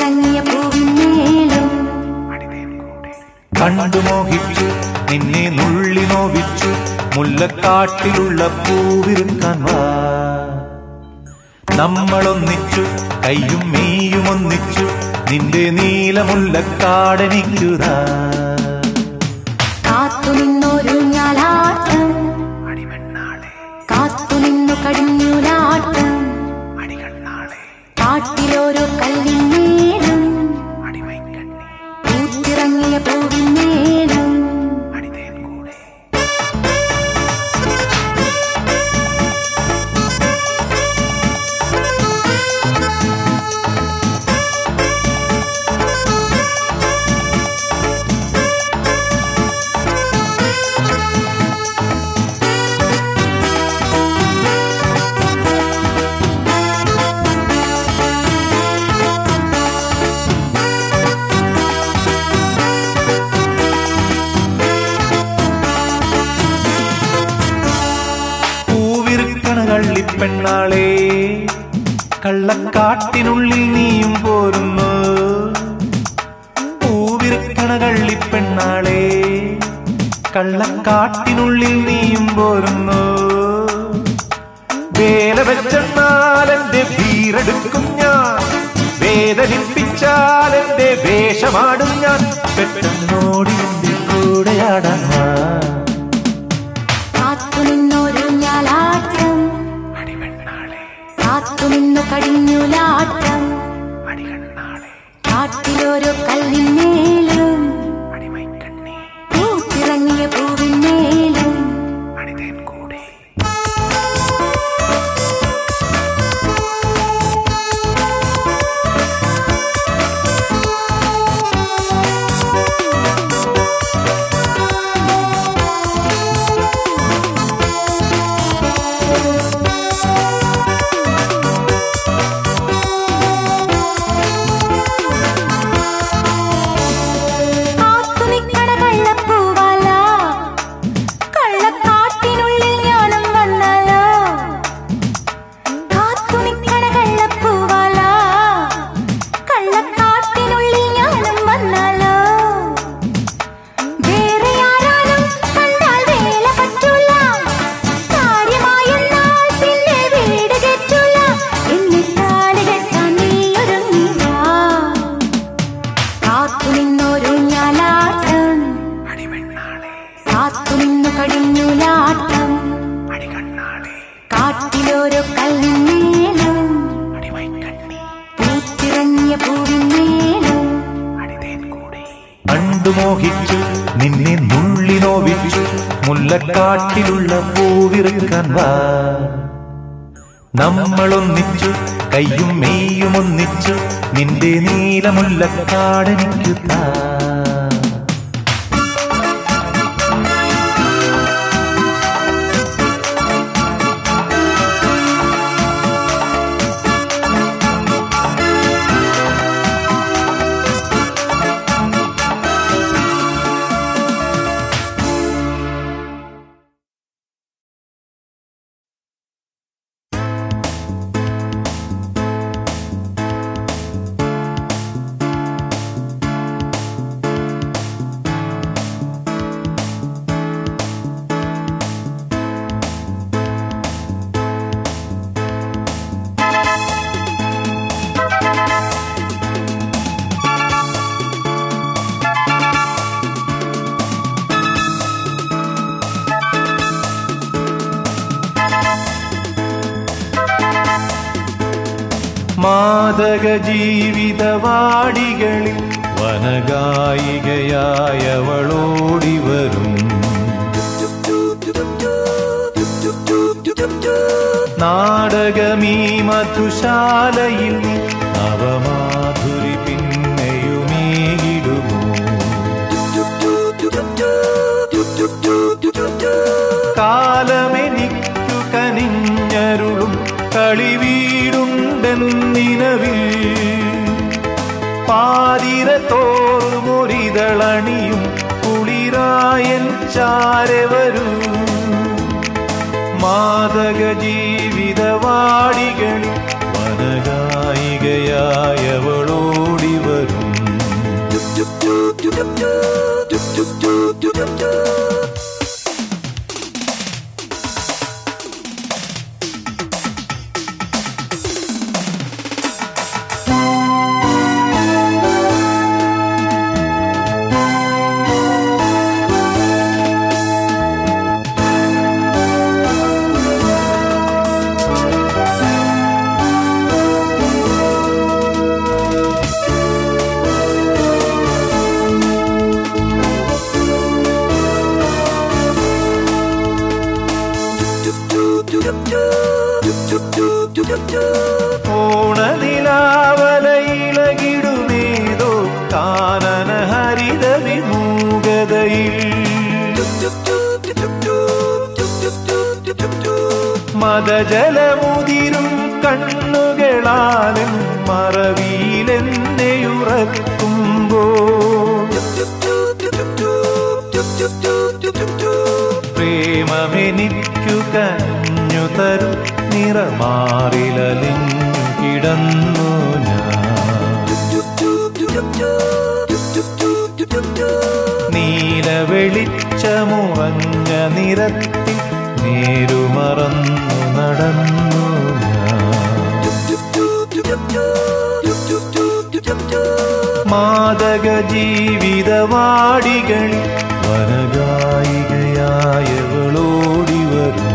പൂത്തിറങ്ങിയ പൂവിന്മേലും കണ്ടു മോഹിച്ചു നിന്നെ നുള്ളി നോവിച്ചു മുല്ലക്കാട്ടിലുള്ള പൂവിരുക്കാൻ വാ നമ്മളൊന്നിച്ചു കയ്യും മെയ്യും ഒന്നിച്ചു നിന്റെ നീലമുല്ലക്കാടനിക്കുതാ കാത്തു നിന്നൊരു ഞാലാട്ടം കാത്തു നിന്നു കടിഞ്ഞൂലാട്ടം കാട്ടിലോരോ കല്ലിന്മേലും പൂത്തിറങ്ങിയ പൂവിന്മേലും പൂവിറുക്കണ കള്ളിപ്പെണ്ണാളേ കള്ളക്കാട്ടിനുള്ളിൽ നീയും പോരുന്നു പൂവിറുക്കണ കള്ളിപ്പെണ്ണാളേ കള്ളക്കാട്ടിനുള്ളിൽ നീയും പോരുന്നു വേല വെച്ചെന്നാൽ എന്റെ വീരെടുക്കും ഞാൻ വേദനിപ്പിച്ചാൽ എന്റെ വേഷമാടും ഞാൻ പെട്ടെന്നോടി എന്റെ കൂടെയാടാൻ വാ. കാത്തു നിന്നൊരു ഞാലാട്ടം കാത്തു നിന്നു കടിഞ്ഞൂലാട്ടം കാട്ടിലോരോ കല്ലിന്മേലും പൂത്തിറങ്ങിയ പൂവിന്മേലും കാത്തു നിക്കണ കള്ളപ്പൂവാല കള്ളക്കാട്ടിനുള്ളിൽ ഞാനും വന്നാലോ കാത്തു നിക്കണ കള്ളപ്പൂവാല കള്ളക്കാട്ടിനുള്ളിൽ ഞാനും വന്നാലോ വേറെ ആരാലും കണ്ടാൽ വേല പറ്റൂല കാര്യമായെന്നാൽ പിന്നെ വീട് കെട്ടൂല എന്നിട്ടാല് കെട്ടാൻ നീ ഒരുങ്ങിവാ കാത്തു നിന്നൊരു ഞാലാട്ടം കാത്തു നിന്നു കടിഞ്ഞൂലാട്ടം കാട്ടിലോരോ കല്ലിന്മേലും പൂത്തിറങ്ങിയ പൂവിന്മേലും കണ്ടു മോഹിച്ചു നിന്നെ നുള്ളി നോവിച്ചു മുല്ലക്കാട്ടിലുള്ള പൂവിറുക്കാൻ വാ നമ്മളൊന്നിച്ചു കയ്യും മെയ്യും ഒന്നിച്ചു നിന്റെ നീലമുല്ലക്കാടനിക്കു താ മാതക ജീവിതവാടികളിൽ വനഗായികയായവളോടി വരും നാടകമീ മധുശാലയിൽ നവമാധുരി പിന്നെയുമേകിടുമോ കാലമെനിക്കു കനിഞ്ഞരുളും കളിവീടുണ്ടെന്നിനവിൽ പാതിര തോറുമൊരിതളണിയും കുളിരായൻ ചാരെ വരൂ മാതക ജീവിതവാടികളിൽ വനഗായികയായവളോടി ഓണനിലാവലയിളകിടുമേതോ കാനന ഹരിത വിമൂകതയിൽ മതജലമുതിരും കണ്ണുകളാലും മറവിയിലെന്നെയുറക്കുമ്പോ പ്രേമമെനിക്കു കഞ്ഞു തരും നിറമാറിലലിഞ്ഞു കിടന്നു ഞാൻ നീല വെളിച്ചമുറഞ്ഞ നിരത്തിൽ നേരുമറന്നു നടന്നു ഞാൻ മാതക ജീവിതവാടികളിൽ വനഗായികയായവളോടി വരും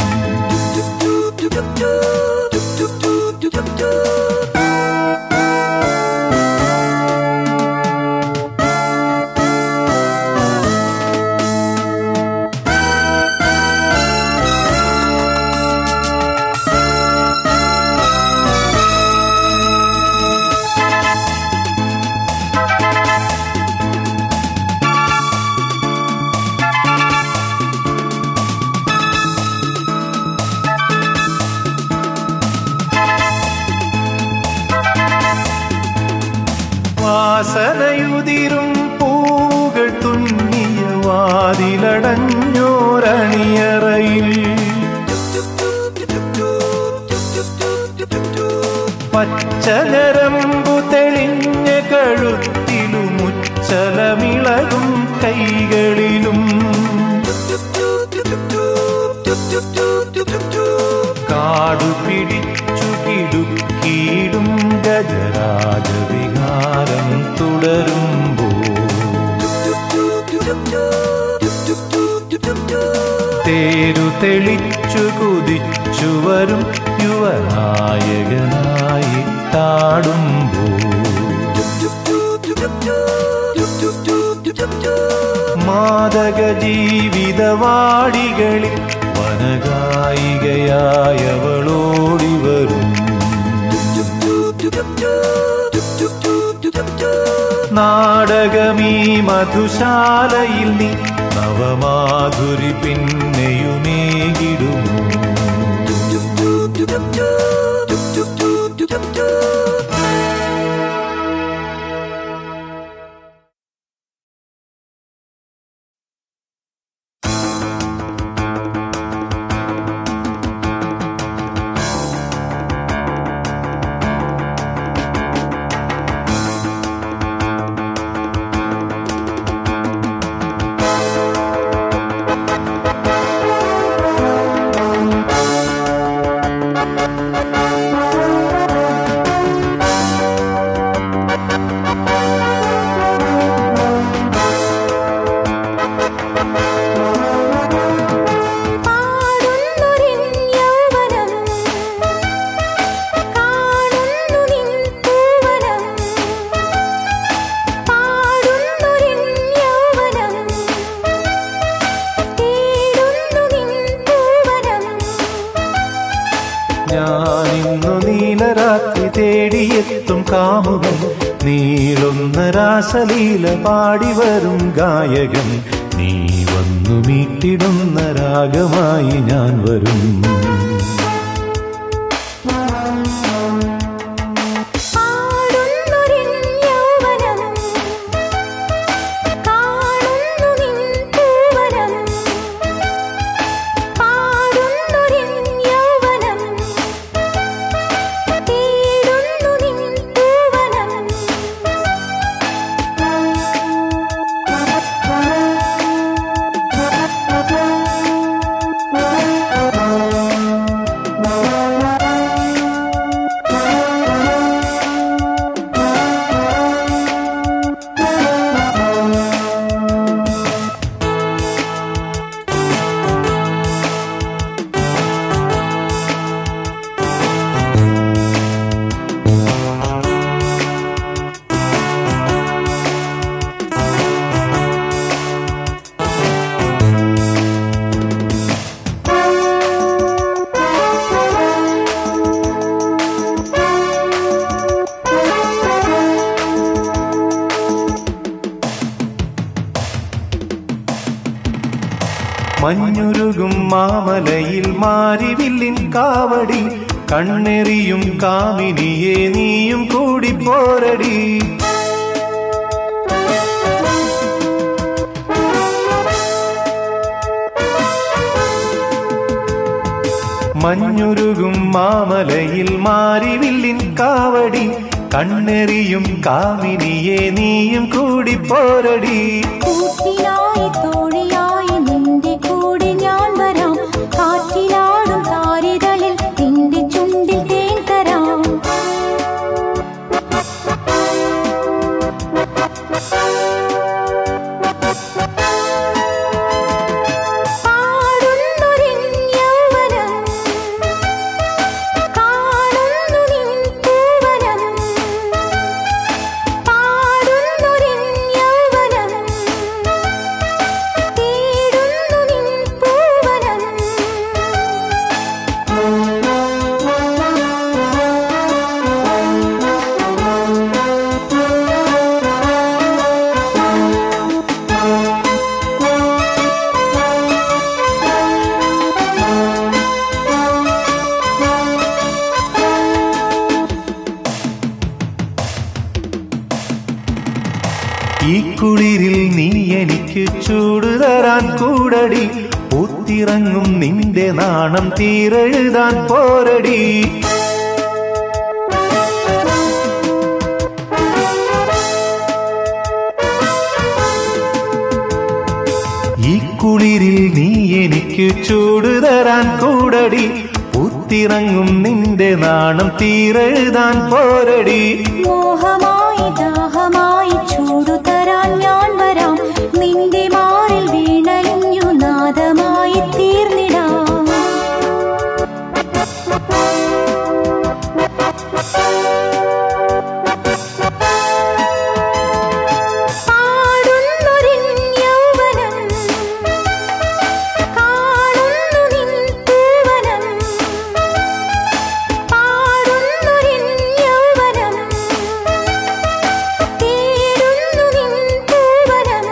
വാസനയുതിരും പൂകൾ തുന്നിയ വാതിലടഞ്ഞോരണിയറയിൽ പച്ചനരമ്പു തെളിഞ്ഞ കഴുത്തിലും ഉച്ചലമിളകും കൈകളിലും കാടു പിടിച്ചു കിടുക്കിയിടും ഗജരാജവിഹാരം തുടരുമ്പോ തേരു തെളിച്ചു കുതിച്ചു വരും യുവനായകനായി താടുമ്പോ മാതക ജീവിതവാടികളിൽ വനഗായികയായവളോടി വരും നാടകമീ മധുശാലയിൽ നീ നവമാധുരി പിന്നെയുമേകിടുമോ പാടുന്നൊരിൻ യൗവനം കാണുന്നു നിൻ പൂവനം പാടുന്നൊരിൻ യൗവനം തേടുന്നു നിൻ പൂവനം ഞാനിന്നു നീലരാത്രി തേടിയെത്തും കാമുകൻ നീളുന്ന രാസലീല പാടി വരും ഗായകൻ നീ വന്നു മീട്ടിടുന്ന രാഗമായി ഞാൻ വരും പാടുന്നൊരിൻ യൗവനം കാണുന്നു നിൻ പൂവനം പാടുന്നൊരിൻ യൗവനം തേടുന്നു നിൻ പൂവനം മഞ്ഞുരുകും മാമലയിൽ മാരിവില്ലിൻ കാവടി കണ്ണെറിയും കാമിനിയെ നീയും കൂടി പോരടി മഞ്ഞുരുകും മാമലയിൽ മാരിവില്ലിൻ കാവടി കണ്ണെറിയും കാമിനിയെ നീയും കൂടി പോരടി കൂട്ടിനായി തോഴിയായി നിന്റെ കൂടെ ഞാൻ വരാം കാറ്റിലാടും താരിതളിൽ നിന്റെ ചുണ്ടിൽ തേൻ തരാം പാടുന്നൊരിൻ യൗവനം കാണുന്നു നിൻ പൂവനം പാടുന്നൊരിൻ യൗവനം തേടുന്നു നിൻ പൂവനം ഈ കുളിരിൽ നീ എനിക്ക് ചൂട് തരാൻ കൂടടി പൂത്തിറങ്ങും നിന്റെ നാണം തീരെഴുതാൻ പോരടി ഈ കുളിരിൽ നീ എനിക്ക് ചൂട് തരാൻ കൂടടി പൂത്തിറങ്ങും നിന്റെ നാണം തീരെഴുതാൻ പോരടി മോഹമായി ദാഹമായി ചൂടു തരാൻ ഞാൻ വരാം നിന്റെ മാറിൽ വീണലിഞ്ഞു നാദമായി തീർന്നിടാം പാടുന്നൊരിൻ യൗവനം കാണുന്നു നിൻ പൂവനം പാടുന്നൊരിൻ യൗവനം തേടുന്നു നിൻ പൂവനം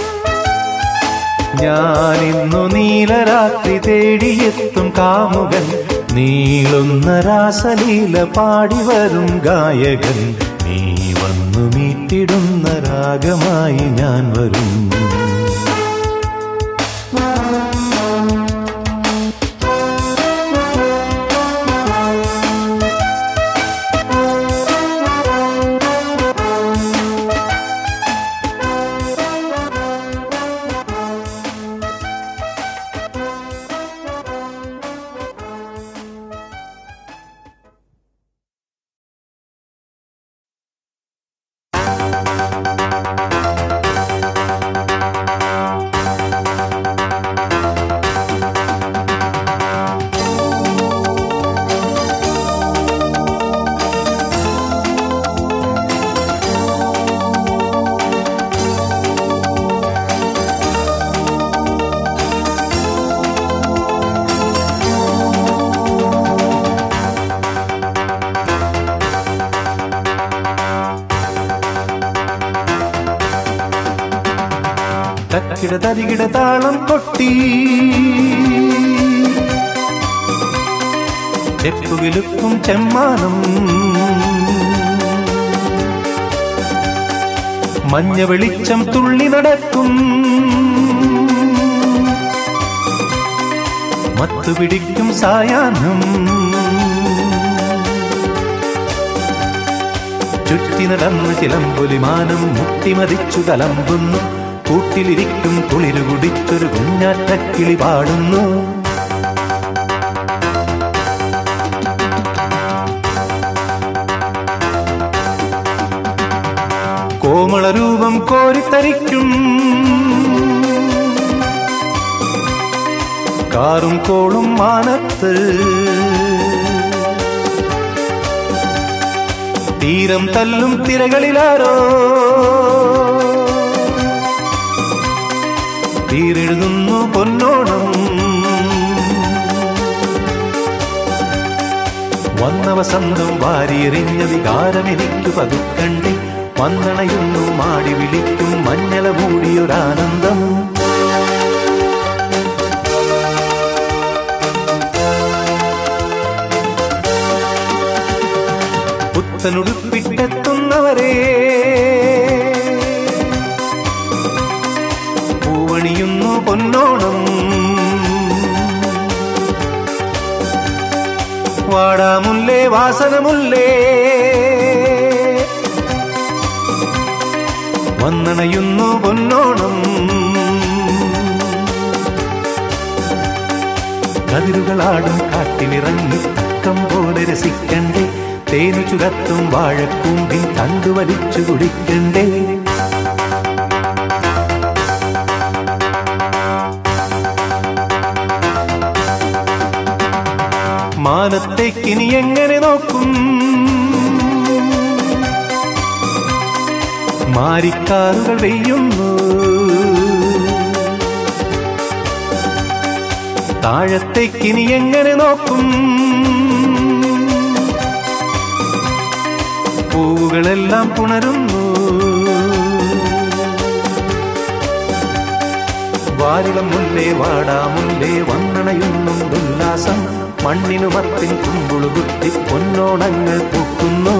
ഞാനിന്നു നീലരാത്രി തേടിയെത്തും കാമുകൻ നീളുന്ന രാസലീല പാടി വരും ഗായകൻ നീ വന്നു മീട്ടിടുന്ന രാഗമായി ഞാൻ വരും തക്കിട തരികിട താളം കൊട്ടി ചെപ്പുകിലുക്കും ചെമ്മാനം മഞ്ഞ വെളിച്ചം തുള്ളി നടക്കും മത്തുപിടിക്കും സായാഹ്നം ചുറ്റി നടന്ന് ചിലമ്പൊലിമാനം മുട്ടിമതിച്ചു കലമ്പുന്നു കൂട്ടിലിരിക്കും കുളിരു കുടിച്ചൊരു കുഞ്ഞാറ്റക്കിളി പാടുന്നു കോമളരൂപം കോരിത്തരിക്കും കാറും കോളും മാനത്ത് തീരം തല്ലും തിരകളിലാരോ തീരെഴുതുന്നു പൊന്നോണം വന്ന വസന്തം വാരിയെറിഞ്ഞ വികാരം എനിക്കു പതുക്കണ്ടി വന്നണയുന്നു മാടി വിളിക്കും മഞ്ഞള മൂടിയൊരാനന്ദം പുത്തനുടുപ്പിട്ടെത്തുന്നവരെ പൂവണിയുന്നു പൊന്നോണം വാടാമുല്ലേ വാസനമുല്ലേ വന്നണയുന്നു പൊന്നോണം കതിരുകളാടും കാട്ടിലിറങ്ങി തക്കം പോലെ രസിക്കണ്ടേ തേനു ചുരത്തും വാഴക്കൂമ്പിൻ തണ്ടു വലിച്ചു കുടിക്കണ്ടേ മാനത്തേക്കിനി എങ്ങനെ നോക്കും മാരിക്കാറുകൾ വെയ്യുന്നു താഴത്തേക്കിനി എങ്ങനെ നോക്കും പൂവുകളെല്ലാം പുണരുന്നു വാരിളം മുല്ലേ വാടാമുല്ലേ വന്നണയുന്നുണ്ടുല്ലാസം മണ്ണിനു മത്തിൻ കുമ്പുളുകുത്തി പൊന്നോണങ്ങൾ പൂക്കുന്നു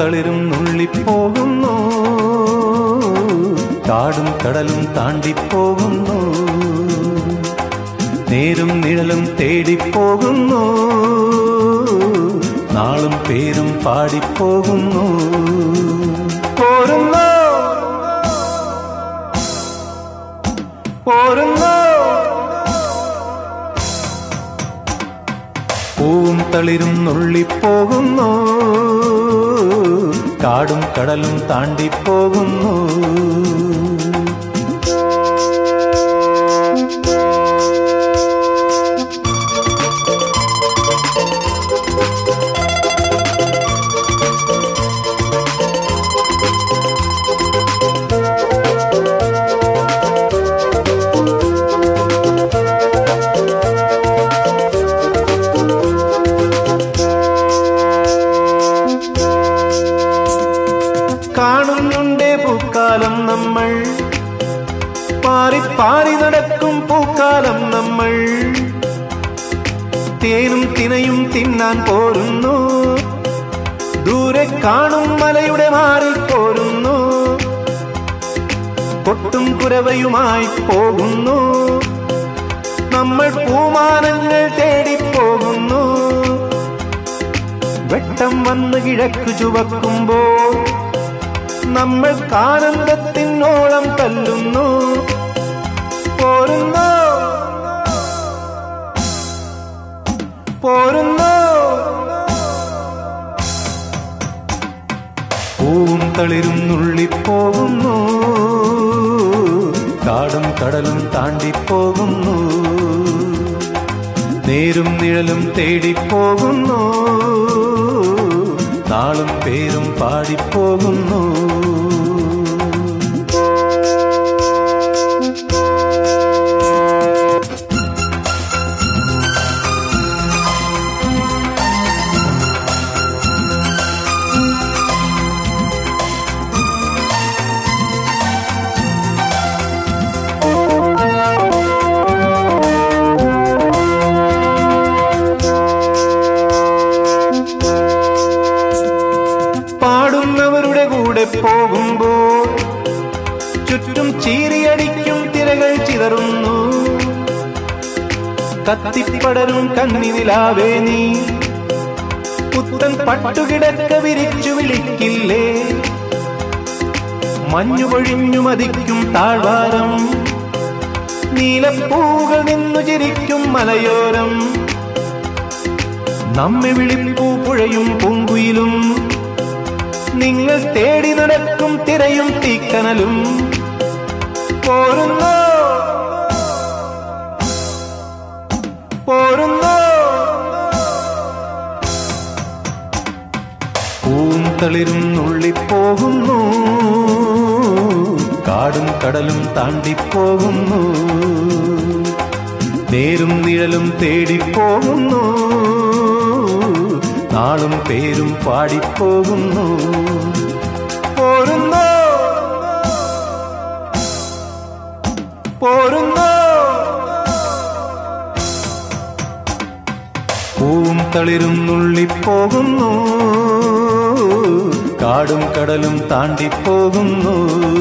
തളിരും നുള്ളിപ്പോകുന്നു കാടും കടലും താണ്ടിപ്പോകുന്നു നേരും നിഴലും തേടിപ്പോകുന്നു നാളും പേരും പാടിപ്പോകുന്നു പോരുന്നോ പോരുന്നോ പൂവും തളിരും നുള്ളിപ്പോകുന്നു കാടും കടലും താണ്ടിപ്പോകുന്നു കാണുന്നുണ്ടേ പൂക്കാലം നമ്മൾ പാറി പാറി നടക്കും പൂക്കാലം നമ്മൾ തേനും തിനയും തിന്നാൻ പോരുന്നു ദൂരെ കാണും മലയുടെ മാറിൽ പോരുന്നു കൊട്ടും കുരവയുമായി പോകുന്നു നമ്മൾ പൂമാനങ്ങൾ തേടിപ്പോകുന്നു വെട്ടം വന്ന് കിഴക്ക് ചുവക്കുമ്പോൾ നമ്മൾ കാനന്ദത്തിനോളം തല്ലുന്നു പോരുന്നോ പോരുന്നോ പൂവും തളിരും നുള്ളിപ്പോകുന്നു കാടും കടലും താണ്ടിപ്പോകുന്നു നേരും നിഴലും തേടിപ്പോകുന്നു നാളും പേരും പാടിപ്പോകുന്നു പാടുന്നവരുടെ കൂടെ പോകുമ്പോൾ ചുറ്റും ചീറിയടിക്കും തിരകൾ ചിതറുന്നു കത്തിപ്പടരും കണ്ണിനിലാവേ നീ പുത്തൻ പട്ടുകിടക്ക വിരിച്ചു വിളിക്കില്ലേ മഞ്ഞു പൊഴിഞ്ഞു മതിക്കും താഴ്വാരം നീലപ്പൂകൾ നിന്നു ചിരിക്കും മലയോരം നമ്മെ വിളിപ്പൂ പുഴയും പൂങ്കുയിലും നിങ്ങൾ തേടി നടക്കും തിരയും തീക്കനലും പോരുന്നോ പോരുന്നോ പൂവും തളിരും നുള്ളിപ്പോകുന്നു കാടും കടലും താണ്ടിപ്പോകുന്നു നേരും നിഴലും തേടിപ്പോകുന്നു നാളും പേരും പാടിപ്പോകുന്നു പോരുന്നോ പോരുന്നോ പൂവും തളിരും നുള്ളിപ്പോകുന്നു കാടും കടലും താണ്ടിപ്പോകുന്നു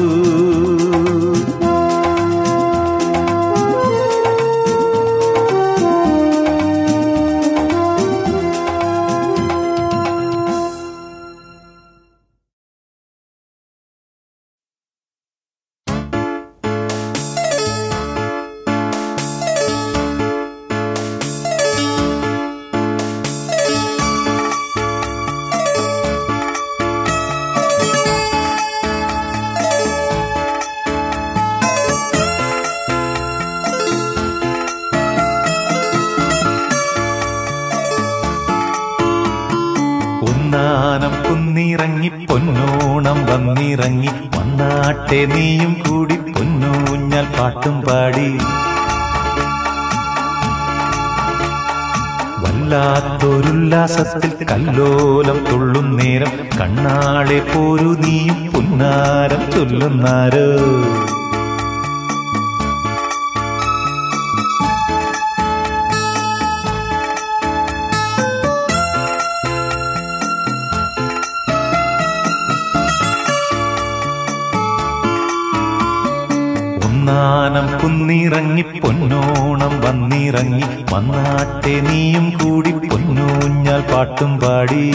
പൊന്നാനം കുന്നിറങ്ങി പൊന്നോണം വന്നിറങ്ങി വന്നാട്ടെ നീയും കൂടി പൊന്നൂഞ്ഞാൽ പാട്ടും പാടി വല്ലാത്തൊരുല്ലാസത്തിൽ കല്ലോലം തുള്ളും നേരം കണ്ണാളെ പോരു നീയും പുന്നാരം ചൊല്ലുന്നാരോ കുന്നിറങ്ങി പൊന്നോണം വന്നിറങ്ങി വന്നാട്ടെ നീയും കൂടി പൊന്നൂഞ്ഞാൽ പാട്ടും പാടി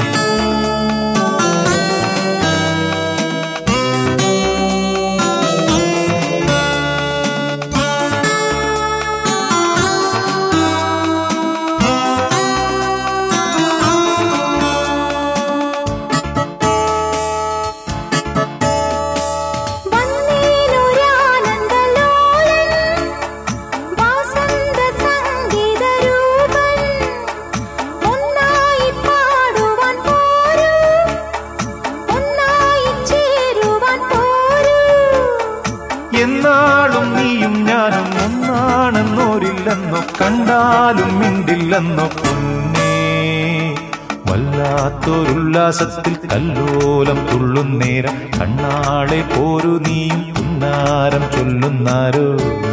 വന്നീനൊരാനന്ദലോലൻ വാസന്ത സംഗീതരൂപൻ ഒന്നായി പാടുവാൻ പോരൂ ഒന്നായി ചേരുവാൻ പോരൂ എന്നാളും നീയും ഞാനും ഒന്നാണെന്നോരില്ലെന്നോ കണ്ടാലും മിണ്ടില്ലെന്നോ പൊന്നേ വല്ലാത്തൊരുല്ലാസത്തിൽ കല്ലോലം തുള്ളുന്നേരം കണ്ണാളെ പോരു നീയും പുന്നാരം ചൊല്ലുന്നാരോ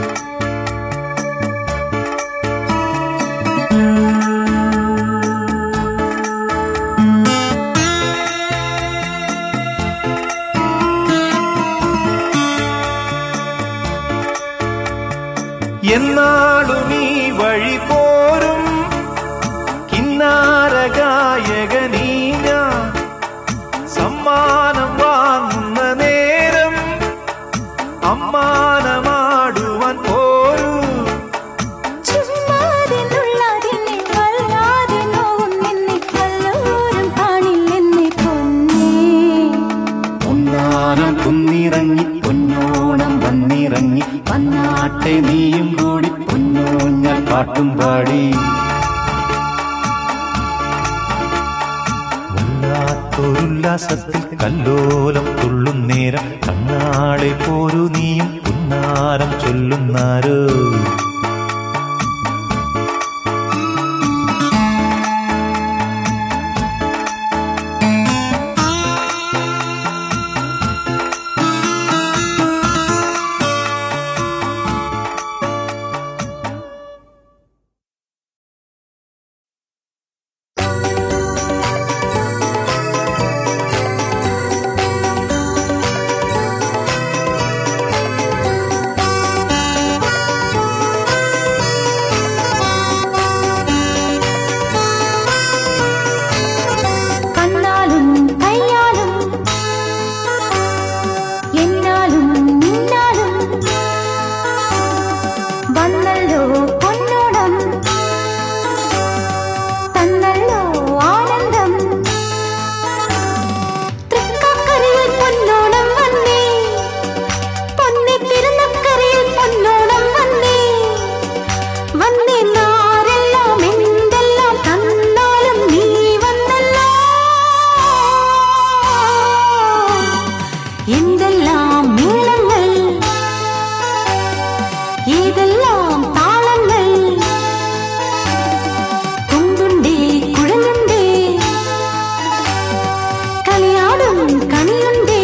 എന്നാളും ഈ വഴി പോരും കിന്നാര ഗായകനീ ഞാൻ സമ്മാനം വാങ്ങുന്ന നേരം അമ്മാനമാടുവാൻ പോരൂ ചുമ്മാതെ നുള്ളാതിന്നെ വല്ലാതെ നോവും നിന്നെ വല്ലവരും കാണില്ലെന്നെ പൊന്നേ ഒന്നാനം കുന്നിറങ്ങി പൊന്നോണം വന്നിറങ്ങി വന്നാട്ടെ നീയും കൂടി പൊന്നൂഞ്ഞൽ പാട്ടും പാടി വല്ലാത്തൊരുല്ലാസത്തിൽ കല്ലോലം തുള്ളുന്നേരം കണ്ണാളെ പോരു നീയും പുന്നാരം ചൊല്ലുന്നാരോ കണ്ണാലും കയ്യാലും എന്നാലും നിന്നാലും വന്നല്ലോ പൊന്നോണം തന്നല്ലോ ആനന്ദം തൃക്കാക്കരയിൽ പൊന്നോണം വന്നേ പൊന്നി തിരുനക്കരയിൽ പൊന്നോണം വന്നേ വന്നേ നാരെല്ലാം എന്തെല്ലാം തന്നാലും നീ വന്നല്ലോ എന്തെല്ലാം മേളങ്ങൾ ഏതെല്ലാം താളങ്ങൾ കൊണ്ടുണ്ടേ കുഴലുണ്ടേ കളിയാടും കണിയുണ്ടേ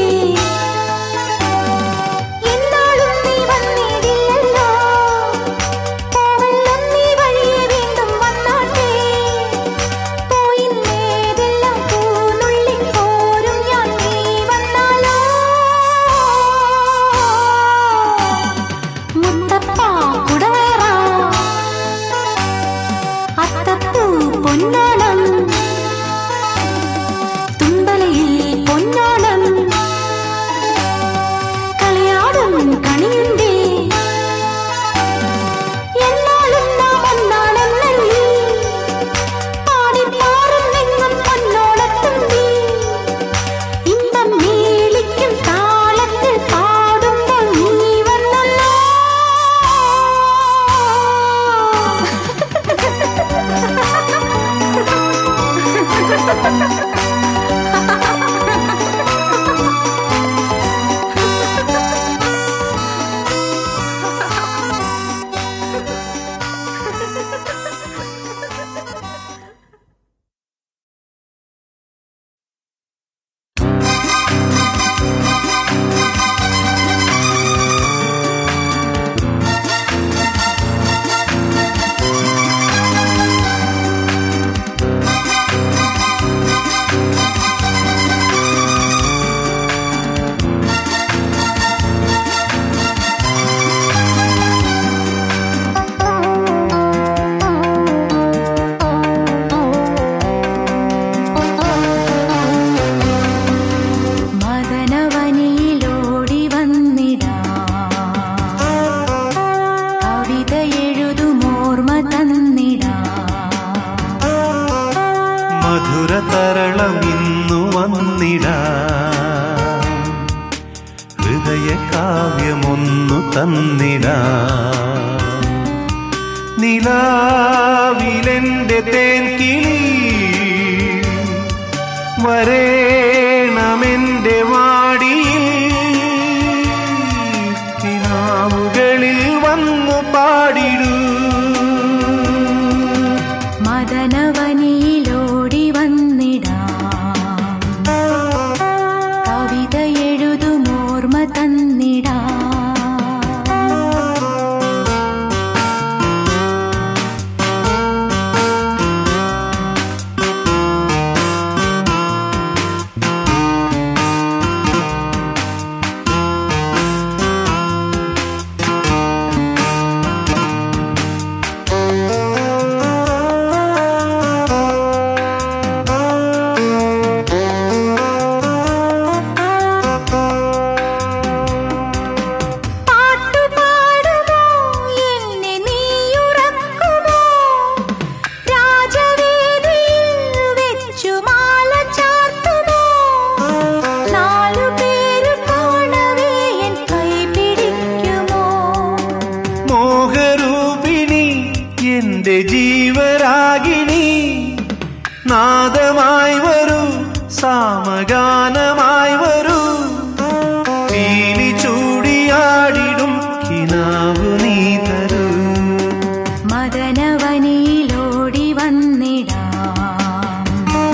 എന്നാളും നീ വന്നിടില്ലല്ലോ പോവെല്ലാം നീ വഴിയെ വീണ്ടും വന്നാട്ടെ പോയില്ലേതെല്ലാം പൂനുള്ളി പോരും ഞാൻ നീ വന്നാലോ മുത്തപ്പ കുടവേറ അത്തപ്പൂ പൊന്നോണം തുമ്പലയിൽ പൊന്നോണം കളിയാടും കണിയുണ്ടേ എന്നാലും നാം ഒന്നാണെന്നല്ലേ പാടിപ്പാറും എങ്ങും പൊന്നോണത്തുമ്പി ഇമ്പം മേളിക്കും താളത്തിൽ പാടുമ്പോൾ നീ വന്നല്ലോ മധുര തരളം ഇന്നു വന്നിടാ ഹൃദയ കാവ്യമൊന്നു തന്നിടാ നിലാവിലെന്റെ തേൻ കിളി വരേണമെന്റെ വാടിയിൽ കിനാവുകളിൽ വന്നു പാടിടൂ മദനവനിയിലോടി വന്നിടാം കവിത എഴുതുമോർമ്മ തന്നിടാം പാട്ടുപാടുമോ എന്നെ നീയുറക്കുമോ രാജവേദിയിൽ വെച്ചു മാല ചാർത്തുമോ നാലു പേര് കാണവേ എൻ കൈ പിടിക്കുമോ മോഹരൂപിണി എന്റെ ജീവരാഗിണി നാദമായി വരൂ സാമഗാനമായി വരൂ പീലി ചൂടിയാടിടും കിനാവു നീ തരൂ മദനവനിയിലോടി വന്നിടാം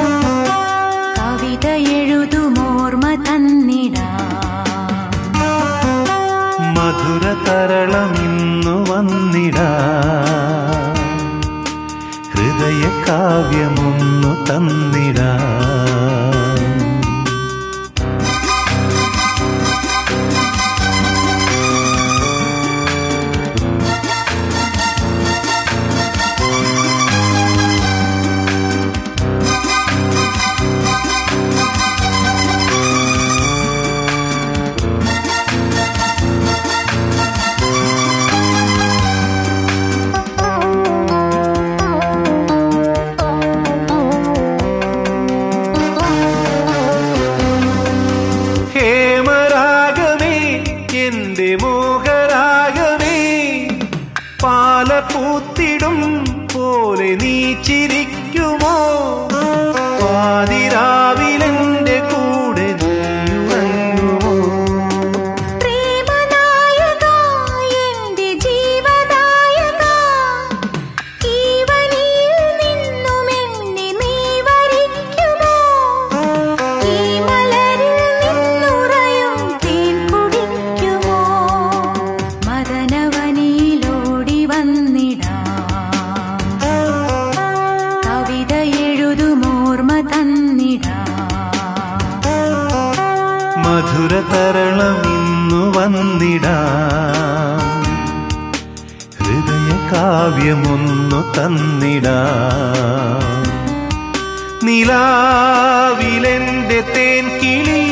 കവിത എഴുതുമോർമ്മ തന്നിടാം മധുര തരളം ഇന്നു വന്നിടാ ഹൃദയ കാവ്യമൊന്നു തന്നിടാ ഹേമരാഗമേ എന്റെ മോഹരാഗമേ പാലപൂത്തിടും പോലെ നീ ചിരിക്കുമോ പാതിരാവിലെന്റെ കൂടെ നീ ഉറങ്ങുമോ പ്രേമനായക എന്റെ ജീവനായക ഈ വനിയിൽ നിന്നും എന്നെ നീ വരിക്കുമോ ഈ മലരിൽ നിന്നുറയും തേൻ കുടിക്കുമോ മദനവനിയിലോടി വന്നിടാം കവിത എഴുതുമോർമ്മ തന്നിടാം മധുര തരളം ഇന്നു വന്നിടാ ഹൃദയ കാവ്യമൊന്നു തന്നിടാ നിലാവിലെന്റെ തേൻ കിളി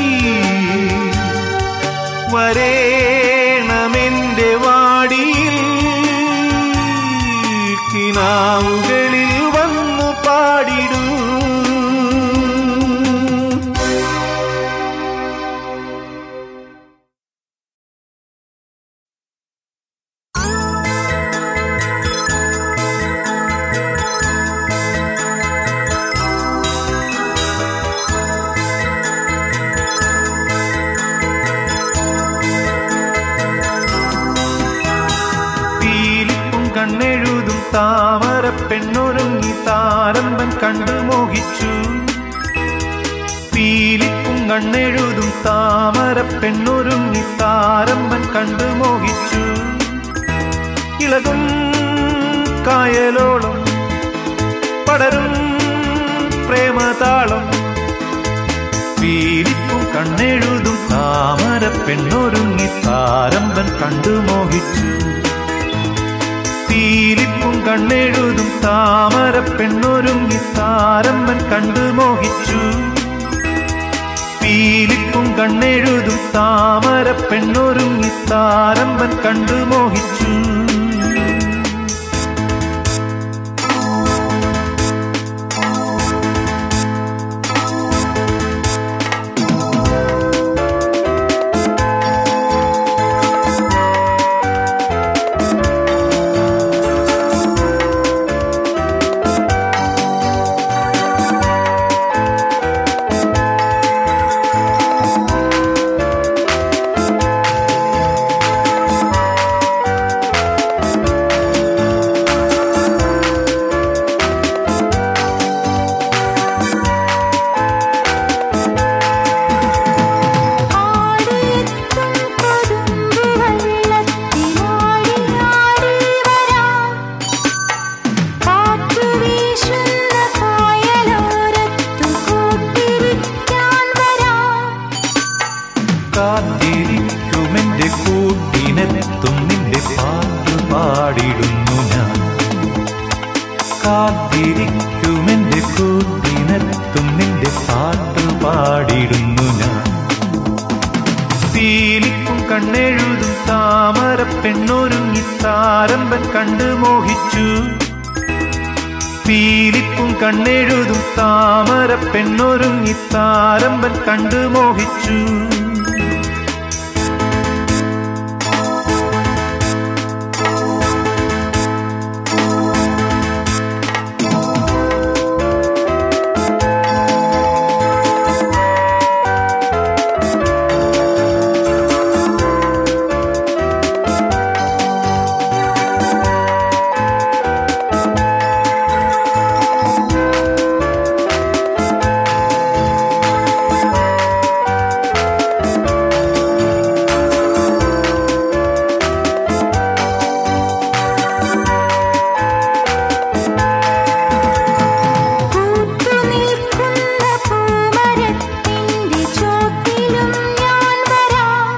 വരേണമെന്റെ വാടിയിൽ കിനാവുകളിൽ വന്നു പാടിടൂ പീലിപ്പും കണ്ണെഴുതും താമര പെണ്ണൊരുങ്ങി താരമ്പൻ കണ്ടു മോഹിച്ചു പീലിപ്പും കണ്ണെഴുതും താമര പെണ്ണൊരുങ്ങി താരമ്പൻ കണ്ടു മോഹിച്ചു ഇളകും കായലോളം പടരും പ്രേമതാളം പീലിപ്പും കണ്ണെഴുതും താമര പെണ്ണൊരുങ്ങി താരമ്പൻ കണ്ടു മോഹിച്ചു പീലിപ്പും കണ്ണെഴുതും താമര പെണ്ണൊരുങ്ങി താരമ്പൻ കണ്ടു മോഹിച്ചു പീലിപ്പും കണ്ണെഴുതും താമര പെണ്ണൊരുങ്ങി താരമ്പൻ കണ്ടു മോഹിച്ചു തെരഞ്ഞിടുന്നു ഞാൻ പീലിപ്പും കണ്ണെഴുതും താമര പെണ്ണൊരുങ്ങി താരമ്പൻ കണ്ടു മോഹിച്ചു പീലിപ്പും കണ്ണെഴുതും താമര പെണ്ണൊരുങ്ങി താരമ്പൻ കണ്ടു മോഹിച്ചു പൂത്തുനിൽക്കുന്ന പൂമരത്തിൻ്റെ ചോട്ടിലും ഞാൻ വരാം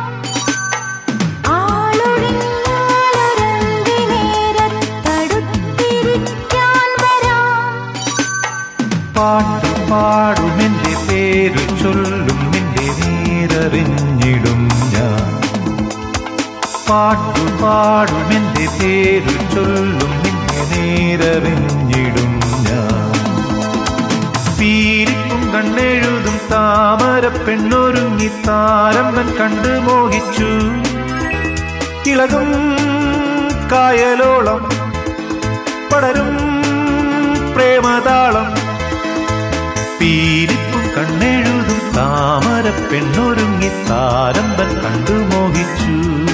ആളൊഴിഞ്ഞാലൊരന്തിനേരത്തടുത്തിരിക്കാൻ വരാം പാട്ടു പാടും എന്റെ പേര് ചൊല്ലും നിന്റെ നേരറിഞ്ഞിടും ഞാൻ പാട്ടു പാടും എന്റെ പേര് ചൊല്ലും നിന്റെ നേരറിഞ്ഞിടും ഞാൻ പീരിപ്പും കണ്ണെഴുതും താമര പെണ്ണൊരുങ്ങി താരമ്പൻ കണ്ടു മോഹിച്ചു ഇളകും കായലോളം പടരും പ്രേമതാളം പീലിപ്പും കണ്ണെഴുതും താമര പെണ്ണൊരുങ്ങി താരമ്പൻ കണ്ടു മോഹിച്ചു